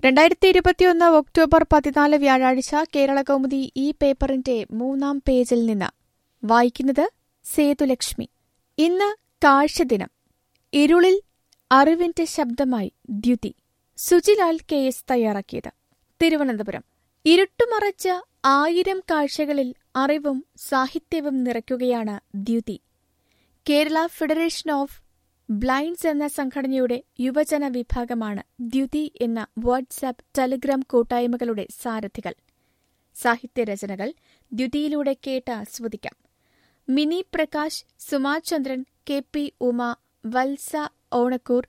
രണ്ടായിരത്തി ഇരുപത്തിയൊന്ന് ഒക്ടോബർ പതിനാല് വ്യാഴാഴ്ച കേരള കൗമുദി ഈ പേപ്പറിന്റെ മൂന്നാം പേജിൽ നിന്ന് വായിക്കുന്നത് സേതുലക്ഷ്മി ഇന്ന് കാഴ്ചദിനം ഇരുളിൽ അറിവിന്റെ ശബ്ദമായി ദ്യുതി സുജിലാൽ കെ എസ് തയ്യാറാക്കിയത് തിരുവനന്തപുരം ഇരുട്ടുമറച്ച ആയിരം കാഴ്ചകളിൽ അറിവും സാഹിത്യവും നിറയ്ക്കുകയാണ് Dyuthi Kerala federation of blinds എന്ന സംഘടനയുടെ യുവജന വിഭാഗമാണ് ദ്യുതി എന്ന വാട്സാപ്പ് ടെലിഗ്രാം കൂട്ടായ്മകളുടെ സാരഥികൾ സാഹിത്യരചനകൾ ദ്യുതിയിലൂടെ കേട്ട് ആസ്വദിക്കാം മിനി പ്രകാശ് സുമാചന്ദ്രൻ കെ പി ഉമ വത്സ ഓണക്കൂർ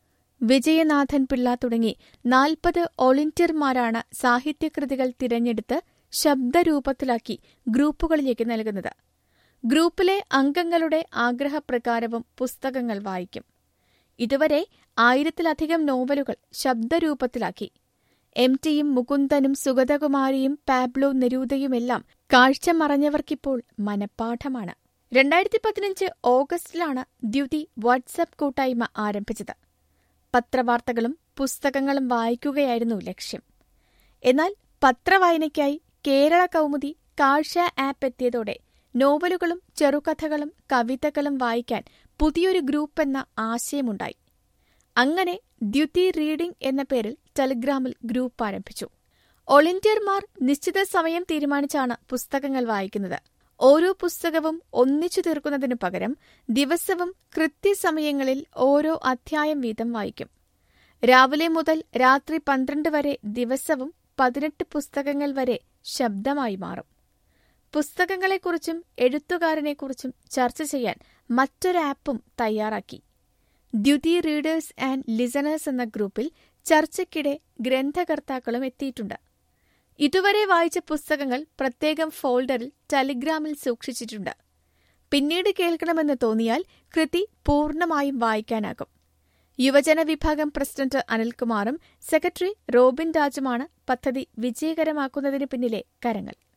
വിജയനാഥൻ പിള്ള തുടങ്ങി നാൽപ്പത് വോളണ്ടിയർമാരാണ് സാഹിത്യകൃതികൾ തിരഞ്ഞെടുത്ത് ശബ്ദരൂപത്തിലാക്കി ഗ്രൂപ്പുകളിലേക്ക് നൽകുന്നത് ഗ്രൂപ്പിലെ അംഗങ്ങളുടെ ആഗ്രഹപ്രകാരവും പുസ്തകങ്ങൾ വായിക്കും ഇതുവരെ ആയിരത്തിലധികം നോവലുകൾ ശബ്ദരൂപത്തിലാക്കി എം ടിയും മുകുന്ദനും സുഗതകുമാരിയും പാബ്ലോ നെരൂദയുമെല്ലാം കാഴ്ച മറഞ്ഞവർക്കിപ്പോൾ മനഃപ്പാഠമാണ് രണ്ടായിരത്തി പതിനഞ്ച് ഓഗസ്റ്റിലാണ് ദ്യുതി വാട്സാപ്പ് കൂട്ടായ്മ ആരംഭിച്ചത് പത്രവാർത്തകളും പുസ്തകങ്ങളും വായിക്കുകയായിരുന്നു ലക്ഷ്യം എന്നാൽ പത്രവായനയ്ക്കായി കേരള കൗമുദി കാഴ്ച ആപ്പ് എത്തിയതോടെ നോവലുകളും ചെറുകഥകളും കവിതകളും വായിക്കാൻ പുതിയൊരു ഗ്രൂപ്പ് എന്ന ആശയമുണ്ടായി അങ്ങനെ ദ്യുതി റീഡിംഗ് എന്ന പേരിൽ ടെലിഗ്രാമിൽ ഗ്രൂപ്പ് ആരംഭിച്ചു വോളണ്ടിയർമാർ നിശ്ചിത സമയം തീരുമാനിച്ചാണ് പുസ്തകങ്ങൾ വായിക്കുന്നത് ഓരോ പുസ്തകവും ഒന്നിച്ചു തീർക്കുന്നതിനു പകരം ദിവസവും കൃത്യസമയങ്ങളിൽ ഓരോ അധ്യായം വീതം വായിക്കും രാവിലെ മുതൽ രാത്രി പന്ത്രണ്ട് വരെ ദിവസവും പതിനെട്ട് പുസ്തകങ്ങൾ വരെ ശബ്ദമായി മാറും പുസ്തകങ്ങളെക്കുറിച്ചും എഴുത്തുകാരനെക്കുറിച്ചും ചർച്ച ചെയ്യാൻ മറ്റൊരു ആപ്പും തയ്യാറാക്കി ദ്യുതി റീഡേഴ്സ് ആൻഡ് ലിസണേഴ്സ് എന്ന ഗ്രൂപ്പിൽ ചർച്ചയ്ക്കിടെ ഗ്രന്ഥകർത്താക്കളും എത്തിയിട്ടുണ്ട് ഇതുവരെ വായിച്ച പുസ്തകങ്ങൾ പ്രത്യേകം ഫോൾഡറിൽ ടെലിഗ്രാമിൽ സൂക്ഷിച്ചിട്ടുണ്ട് പിന്നീട് കേൾക്കണമെന്ന് തോന്നിയാൽ കൃതി പൂർണ്ണമായും വായിക്കാനാകും യുവജന വിഭാഗം പ്രസിഡന്റ് അനിൽകുമാറും സെക്രട്ടറി റോബിൻ രാജുമാണ് പദ്ധതി വിജയകരമാക്കുന്നതിന് പിന്നിലെ കരങ്ങൾ